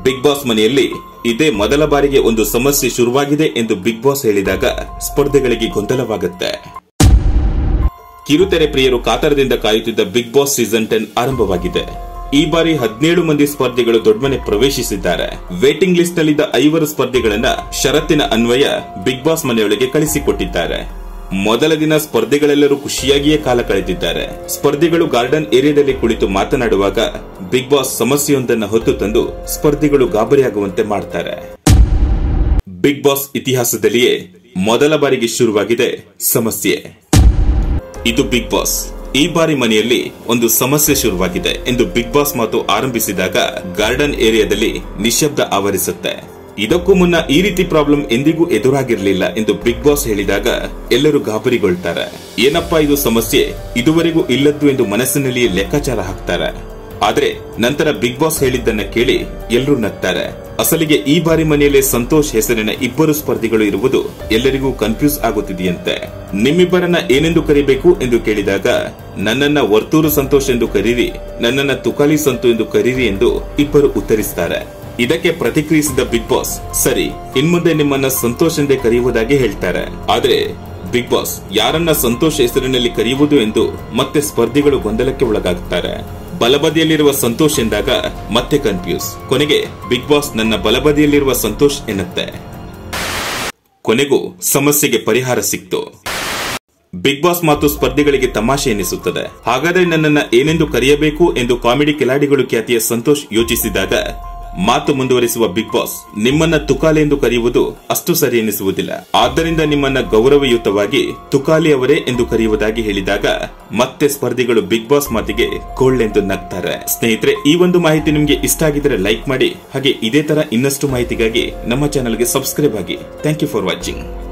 big boss ಮನೆಯಲ್ಲಿ ಇದೇ ಮೊದಲ ಬಾರಿಗೆ ಒಂದು ಸಮಸ್ಯೆ ಶುರುವಾಗಿದೆ ಎಂದು ಬಿಗ್ ಬಾಸ್ ಹೇಳಿದಾಗ ಸ್ಪರ್ಧೆಗಳಿಗೆ ಗೊಂದಲವಾಗುತ್ತೆ ಕಿರುತೆರೆ ಪ್ರಿಯರು ಕಾತರದಿಂದ ಕಾಯುತ್ತಿದ್ದ ಬಿಗ್ ಬಾಸ್ ಸೀಸನ್ ಟೆನ್ ಆರಂಭವಾಗಿದೆ ಈ ಬಾರಿ ಹದಿನೇಳು ಮಂದಿ ಸ್ಪರ್ಧಿಗಳು ದೊಡ್ಡಮನೆ ಪ್ರವೇಶಿಸಿದ್ದಾರೆ ವೇಟಿಂಗ್ ಲಿಸ್ಟ್ ನಲ್ಲಿದ್ದ ಐವರು ಸ್ಪರ್ಧಿಗಳನ್ನ ಷರತ್ತಿನ ಅನ್ವಯ ಬಿಗ್ ಬಾಸ್ ಮನೆಯೊಳಗೆ ಕಳಿಸಿಕೊಟ್ಟಿದ್ದಾರೆ ಮೊದಲ ದಿನ ಸ್ಪರ್ಧಿಗಳೆಲ್ಲರೂ ಖುಷಿಯಾಗಿಯೇ ಕಾಲ ಕಳೆದಿದ್ದಾರೆ ಸ್ಪರ್ಧಿಗಳು ಗಾರ್ಡನ್ ಏರಿಯಾದಲ್ಲಿ ಕುಳಿತು ಮಾತನಾಡುವಾಗ ಬಿಗ್ ಬಾಸ್ ಸಮಸ್ಯೆಯೊಂದನ್ನು ಹೊತ್ತು ತಂದು ಸ್ಪರ್ಧಿಗಳು ಗಾಬರಿಯಾಗುವಂತೆ ಮಾಡ್ತಾರೆ ಬಿಗ್ ಬಾಸ್ ಇತಿಹಾಸದಲ್ಲಿಯೇ ಮೊದಲ ಬಾರಿಗೆ ಶುರುವಾಗಿದೆ ಸಮಸ್ಯೆ ಇದು ಬಿಗ್ ಬಾಸ್ ಈ ಬಾರಿ ಮನೆಯಲ್ಲಿ ಒಂದು ಸಮಸ್ಯೆ ಶುರುವಾಗಿದೆ ಎಂದು ಬಿಗ್ ಬಾಸ್ ಮಾತು ಆರಂಭಿಸಿದಾಗ ಗಾರ್ಡನ್ ಏರಿಯಾದಲ್ಲಿ ನಿಶಬ್ದ ಆವರಿಸುತ್ತೆ ಇದಕ್ಕೂ ಮುನ್ನ ಈ ರೀತಿ ಪ್ರಾಬ್ಲಮ್ ಎಂದಿಗೂ ಎದುರಾಗಿರಲಿಲ್ಲ ಎಂದು ಬಿಗ್ ಬಾಸ್ ಹೇಳಿದಾಗ ಎಲ್ಲರೂ ಗಾಬರಿಗೊಳ್ತಾರೆ ಏನಪ್ಪಾ ಇದು ಸಮಸ್ಯೆ ಇದುವರೆಗೂ ಇಲ್ಲದ್ದು ಎಂದು ಮನಸ್ಸಿನಲ್ಲಿಯೇ ಲೆಕ್ಕಾಚಾರ ಹಾಕ್ತಾರೆ ಆದ್ರೆ ನಂತರ ಬಿಗ್ ಬಾಸ್ ಹೇಳಿದ್ದನ್ನ ಕೇಳಿ ಎಲ್ಲರೂ ನಗ್ತಾರೆ ಅಸಲಿಗೆ ಈ ಬಾರಿ ಮನೆಯಲ್ಲಿ ಸಂತೋಷ್ ಹೆಸರಿನ ಇಬ್ಬರು ಸ್ಪರ್ಧಿಗಳು ಇರುವುದು ಎಲ್ಲರಿಗೂ ಕನ್ಫ್ಯೂಸ್ ಆಗುತ್ತಿದೆಯಂತೆ ನಿಮ್ಮಿಬ್ಬರನ್ನ ಏನೆಂದು ಕರಿಬೇಕು ಎಂದು ಕೇಳಿದಾಗ ನನ್ನನ್ನ ವರ್ತೂರು ಸಂತೋಷ್ ಎಂದು ಕರೀರಿ ನನ್ನನ್ನ ತುಕಾಲಿ ಸಂತು ಎಂದು ಕರೀರಿ ಎಂದು ಇಬ್ಬರು ಉತ್ತರಿಸುತ್ತಾರೆ ಇದಕ್ಕೆ ಪ್ರತಿಕ್ರಿಯಿಸಿದ ಬಿಗ್ ಬಾಸ್ ಸರಿ ಇನ್ಮುಂದೆ ನಿಮ್ಮನ್ನ ಸಂತೋಷ್ ಎಂದೇ ಕರೆಯುವುದಾಗಿ ಹೇಳ್ತಾರೆ ಆದ್ರೆ ಬಿಗ್ ಬಾಸ್ ಯಾರನ್ನ ಸಂತೋಷ್ ಹೆಸರಿನಲ್ಲಿ ಕರೆಯುವುದು ಎಂದು ಮತ್ತೆ ಸ್ಪರ್ಧಿಗಳು ಗೊಂದಲಕ್ಕೆ ಒಳಗಾಗುತ್ತಾರೆ ಬಲಬದಿಯಲ್ಲಿರುವ ಸಂತೋಷ್ ಎಂದಾಗ ಮತ್ತೆ ಕನ್ಫ್ಯೂಸ್ ಕೊನೆಗೆ ಬಿಗ್ ಬಾಸ್ ನನ್ನ ಬಲಬದಿಯಲ್ಲಿರುವ ಸಂತೋಷ್ ಎನ್ನುತ್ತೆ ಕೊನೆಗೂ ಸಮಸ್ಯೆಗೆ ಪರಿಹಾರ ಸಿಕ್ತು ಬಿಗ್ ಬಾಸ್ ಮಾತು ಸ್ಪರ್ಧಿಗಳಿಗೆ ತಮಾಷೆ ಎನಿಸುತ್ತದೆ ಹಾಗಾದ್ರೆ ನನ್ನನ್ನ ಏನೆಂದು ಕರೆಯಬೇಕು ಎಂದು ಕಾಮಿಡಿ ಕಿಲಾಡಿಗಳು ಖ್ಯಾತಿಯ ಸಂತೋಷ್ ಯೋಚಿಸಿದಾಗ ಮಾತು ಮುಂದುವರಿಸುವ ಬಿಗ್ ಬಾಸ್ ನಿಮ್ಮನ್ನ ತುಕಾಲಿ ಎಂದು ಕರೆಯುವುದು ಅಷ್ಟು ಸರಿ ಎನಿಸುವುದಿಲ್ಲ ಆದ್ದರಿಂದ ನಿಮ್ಮನ್ನ ಗೌರವಯುತವಾಗಿ ತುಕಾಲಿ ಅವರೇ ಎಂದು ಕರೆಯುವುದಾಗಿ ಹೇಳಿದಾಗ ಮತ್ತೆ ಸ್ಪರ್ಧಿಗಳು ಬಿಗ್ ಬಾಸ್ ಮಾತಿಗೆ ಕೋಳ್ಳೆಂದು ನಗ್ತಾರೆ ಸ್ನೇಹಿತರೆ ಈ ಒಂದು ಮಾಹಿತಿ ನಿಮಗೆ ಇಷ್ಟ ಆಗಿದ್ರೆ ಲೈಕ್ ಮಾಡಿ ಹಾಗೆ ಇದೇ ತರ ಇನ್ನಷ್ಟು ಮಾಹಿತಿಗಾಗಿ ನಮ್ಮ ಚಾನೆಲ್ಗೆ ಸಬ್ಸ್ಕ್ರೈಬ್ ಆಗಿ ಥ್ಯಾಂಕ್ ಯು ಫಾರ್ ವಾಚಿಂಗ್